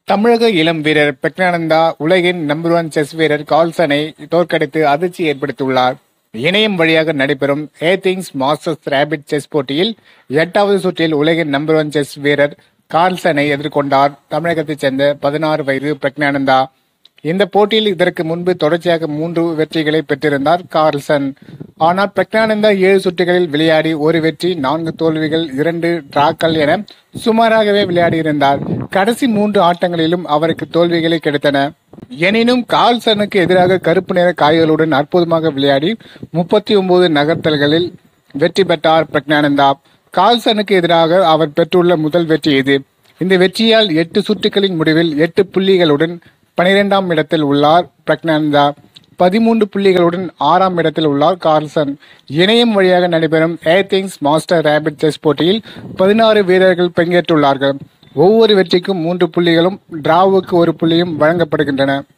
தமிழக இளம் வீரர் பிரக்ஞானந்தா உலகின் நம்பர் ஒன் செஸ் வீரர் கால்சனை தோற்கடித்து அதிர்ச்சி ஏற்படுத்தியுள்ளார் இணையம் வழியாக நடைபெறும் ஏதிங்ஸ் மாஸ்டர்ஸ் ரேபிட் செஸ் போட்டியில் எட்டாவது சுற்றில் உலகின் நம்பர் ஒன் செஸ் வீரர் கார்ல்சனை எதிர்கொண்டார் தமிழகத்தைச் சேர்ந்த பதினாறு வயது பிரக்ஞானந்தா இந்த போட்டியில் இதற்கு முன்பு தொடர்ச்சியாக மூன்று வெற்றிகளை பெற்றிருந்தார் கார்ல்சன் ஆனால் பிரக்ஞானந்தா ஏழு சுற்றுகளில் விளையாடி ஒரு வெற்றி நான்கு தோல்விகள் இரண்டு டிராக்கள் என சுமாராகவே விளையாடியிருந்தார் கடைசி மூன்று ஆட்டங்களிலும் அவருக்கு தோல்விகளே கிடைத்தன எனினும் கார்ல்சனுக்கு எதிராக கருப்பு நிற காய்களுடன் அற்புதமாக விளையாடி முப்பத்தி ஒன்பது நகர்த்தல்களில் வெற்றி பெற்றார் பிரக்ஞானந்தா கால்சனுக்கு எதிராக அவர் பெற்றுள்ள முதல் வெற்றி இது இந்த வெற்றியால் எட்டு சுற்றுகளின் முடிவில் எட்டு புள்ளிகளுடன் பனிரெண்டாம் இடத்தில் உள்ளார் பிரக்ஞானந்தா பதிமூன்று புள்ளிகளுடன் ஆறாம் இடத்தில் உள்ளார் கார்ல்சன் இணையம் வழியாக நடைபெறும் ஏத்திங்ஸ் மாஸ்டர் ரேபிட் செஸ் போட்டியில் பதினாறு வீரர்கள் பங்கேற்றுள்ளார்கள் ஒவ்வொரு வெற்றிக்கும் மூன்று புள்ளிகளும் டிராவுக்கு ஒரு புள்ளியும் வழங்கப்படுகின்றன